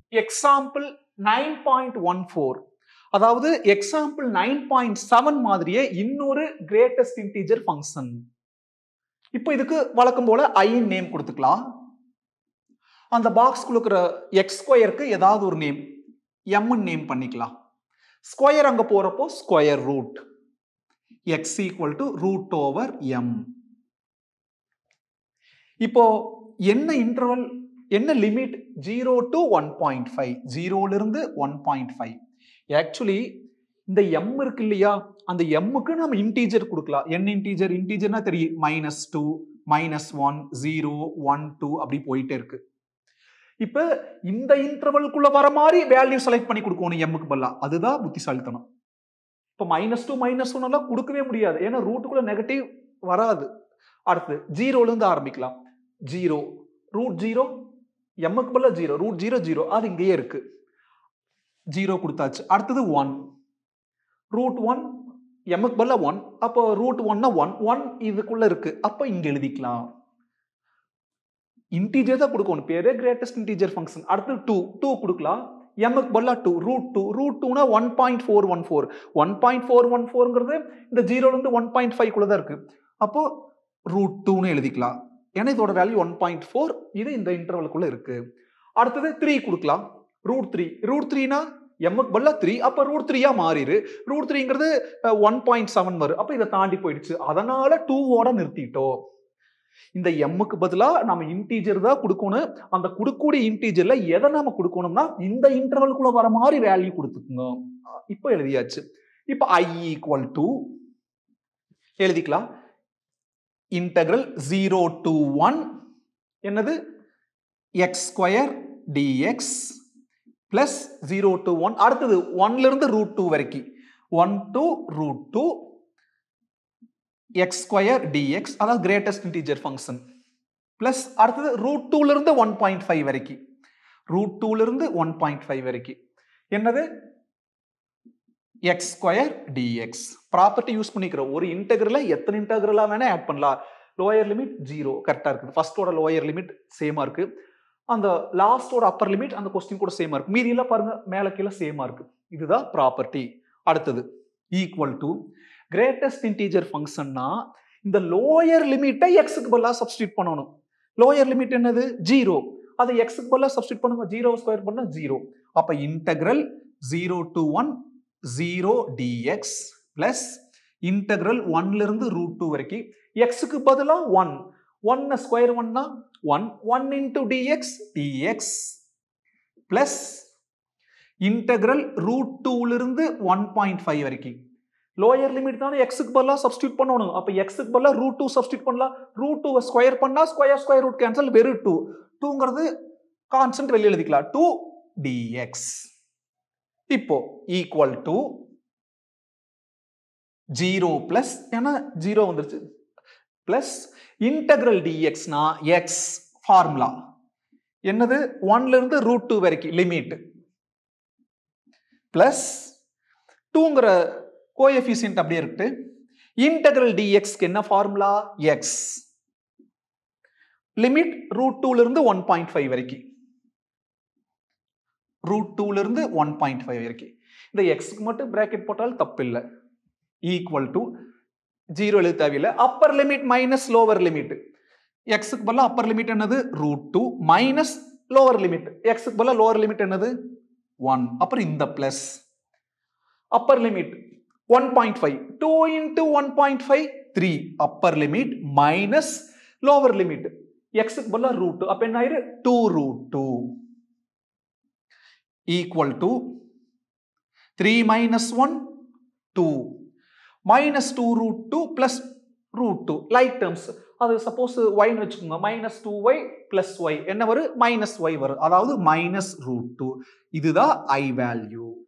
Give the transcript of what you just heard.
example nine point one four அதாவது example nine point seven மாதிரியே இன்னொரு கிரேட்டஸ்ட் இன்டீஜர் ஃபங்க்ஷன் இப்போ இதுக்கு வழக்கம் போல ஐ நேம் கொடுத்துக்கலாம் அந்த பாக்ஸ் கொடுக்குற எக்ஸ் ஸ்கொயருக்கு ஏதாவது ஒரு நேம் எம் நேம் பண்ணிக்கலாம் ஸ்கொயர் அங்க போறப்போ square root X equal to root over M இப்போ என்ன இன்டர்வல் என்ன limit zero to one point five ஜீரோலிருந்து ஒன் பாயிண்ட் ஃபைவ் ஆக்சுவலி இந்த எம் இருக்கு இல்லையா அந்த எம்முக்கு நம்ம இன்டீஜர் கொடுக்கலாம் என்ன இன்டீஜர் இன்டீஜர்னா தெரியும் minus two minus one zero one two அப்படி போயிட்டே இருக்கு இப்ப இந்த இன்டர்வல்குள்ள வர மாதிரி வேல்யூ செலக்ட் பண்ணி கொடுக்கணும் எம்முக்கு பதிலா அதுதான் புத்திசாலித்தனம் இப்ப மைனஸ் டூ மைனஸ் ஒன் எல்லாம் கொடுக்கவே முடியாது ஏன்னா ரூட்டுக்குள்ள நெகட்டிவ் வராது அடுத்து ஜீரோல இருந்து ஆரம்பிக்கலாம் ஜீரோ ரூட் ஜீரோ எம்முக்கு பதிலா ஜீரோ ரூட் ஜீரோ ஜீரோ அது இங்கேயே இருக்கு ஜீரோ கொடுத்தாச்சு அடுத்தது ஒன் ரூட் ஒன் எம்முக்கு பதிலா ஒன் அப்போ ரூட் ஒன்னா ஒன் ஒன் இதுக்குள்ள இருக்கு அப்போ இங்க எழுதிக்கலாம் இன்டீஜர் தான் கொடுக்கணும் பேரு கிரேட்டஸ்ட் இன்டீஜர் ஃபங்க்ஷன் அடுத்து டூ டூ கொடுக்கலாம் எம்முக்கு பதிலா டூ ரூட் டூ ரூட் டூனா one point four one four one point four one ஃபோருங்கிறது இந்த ஜீரோலேருந்து ஒன் பாயிண்ட் ஃபைவ் குள்ள தான் இருக்கு அப்போ ரூட் டூன்னு எழுதிக்கலாம் ஏன்னா இதோட வேல்யூ ஒன் பாயிண்ட் ஃபோர் இது இந்த இன்டர்வலுக்குள்ள இருக்கு அடுத்தது த்ரீ கொடுக்கலாம் ரூட் த்ரீ ரூட் த்ரீனா எம்முக்கு பதிலா த்ரீ அப்போ ரூட் த்ரீயா மாறிடு ரூட் த்ரீங்கிறது ஒன் பாயிண்ட் செவன் வரும் அப்போ இதை தாண்டி போயிடுச்சு அதனால டூவோட நிறுத்திட்டோம் இந்த எம்முக்கு பதிலா நம்ம இன்டீஜர் தான் கொடுக்கணும் அந்த கொடுக்கக்கூடிய இன்டீஜர்ல எதை நாம கொடுக்கணும்னா இந்த இன்டர்வலுக்குள்ள வர மாதிரி வேல்யூ கொடுத்துக்குங்க இப்போ எழுதியாச்சு இப்போ ஐ ஈக்குவல் டு எழுதிக்கலாம் இன்டகிரல் ஜீரோ டு ஒன் என்னது X square dx plus zero to one அடுத்தது ஒன்ல இருந்து ரூட் டூ வரைக்கும் one to root two X square dx அதாவது கிரேட்டஸ்ட் இன்டீஜர் ஃபங்க்ஷன் பிளஸ் அடுத்தது ரூட் டூல இருந்து ஒன் பாயிண்ட் ஃபைவ் வரைக்கும் ரூட் டூல இருந்து ஒன் பாயிண்ட் ஃபைவ் வரைக்கும் என்னது X square dx property use பண்ணிக்கிறோம் ஒரு இன்டெகிரல எத்தனை இன்டெகிரலா வேணா ஆட் பண்ணலாம் லோயர் லிமிட் ஜீரோ கரெக்டா இருக்குது ஃபர்ஸ்டோட லோயர் லிமிட் சேமா இருக்கு அந்த லாஸ்டோட அப்பர் லிமிட் அந்த கொஸ்டின் கூட சேமா இருக்கு மீதி எல்லாம் பாருங்க மேல கீழே சேமா இருக்கு இதுதான் ப்ராப்பர்ட்டி அடுத்தது ஈக்குவல் டு கிரேட்டஸ்ட் இன்டீஜர் ஃபங்க்ஷன்னா இந்த லோயர் லிமிட்டை எக்ஸுக்கு பதிலாக சப்ஸ்டியூட் பண்ணணும் லோயர் லிமிட் என்னது ஜீரோ அதை எக்ஸுக்கு பதிலாக சப்ஸ்டியூட் பண்ணுங்க ஜீரோ ஸ்கொயர் பண்ணா ஜீரோ அப்ப integral zero to one zero dx plus integral ஒன்ல இருந்து ரூட் டூ வரைக்கும் எக்ஸுக்கு பதிலாக ஒன் ஒன் ஸ்கொயர் ஒன்னா one one into dx dx plus integral root டூல இருந்து ஒன் பாயிண்ட் ஃபைவ் வரைக்கும் லோயர் லிமிட் தானே எக்ஸுக்கு பதிலாக சப்ஸ்டியூட் பண்ணணும் அப்போ எக்ஸுக்கு பதிலாக ரூட் டூ சப்ஸ்டியூட் பண்ணலாம் ரூட் டூ ஸ்கொயர் பண்ணா ஸ்கொயர் ஸ்கொயர் ரூட் கேன்சல் வெறும் டூ டூங்கிறது கான்ஸ்டன்ட் வெளியே எழுதிக்கலாம் டூ டிஎக்ஸ் இப்போ ஈக்குவல் டு ஜீரோ பிளஸ் ஏன்னா ஜீரோ வந்துருச்சு பிளஸ் இன்டகிரல் டிஎக்ஸ்னா எக்ஸ் ஃபார்முலா என்னது ஒன்ல இருந்து ரூட் டூ வரைக்கும் லிமிட் பிளஸ் டூங்கிற கோஎஃபிசியன்ட் அப்படியே இருக்கு இன்டகிரல் டிஎக்ஸ்க்கு என்ன ஃபார்முலா எக்ஸ் லிமிட் ரூட் டூல இருந்து ஒன் பாயிண்ட் ஃபைவ் வரைக்கும் ரூட் டூல இருந்து ஒன் பாயிண்ட் ஃபைவ் வரைக்கும் இந்த எக்ஸ்க்கு மட்டும் பிராக்கெட் போட்டால் தப்பு இல்லை ஈக்குவல் டு ஜீரோ எழுத தேவையில்லை upper limit minus lower limit எக்ஸுக்கு பதிலாக அப்பர் லிமிட் என்னது root two minus lower limit எக்ஸுக்கு பதிலாக லோவர் லிமிட் என்னது ஒன் அப்புறம் இந்த plus upper limit one point five two into one point five three upper limit minus lower limit எக்ஸுக்கு பதிலாக ரூட் டூ அப்போ என்ன ஆயிரு two root two equal to three minus one two minus two root two plus root two like terms அது suppose ஒய்னு வச்சுக்கோங்க minus two Y plus Y என்ன வரும் மைனஸ் ஒய் வரும் அதாவது மைனஸ் ரூட் டூ இதுதான் ஐ வேல்யூ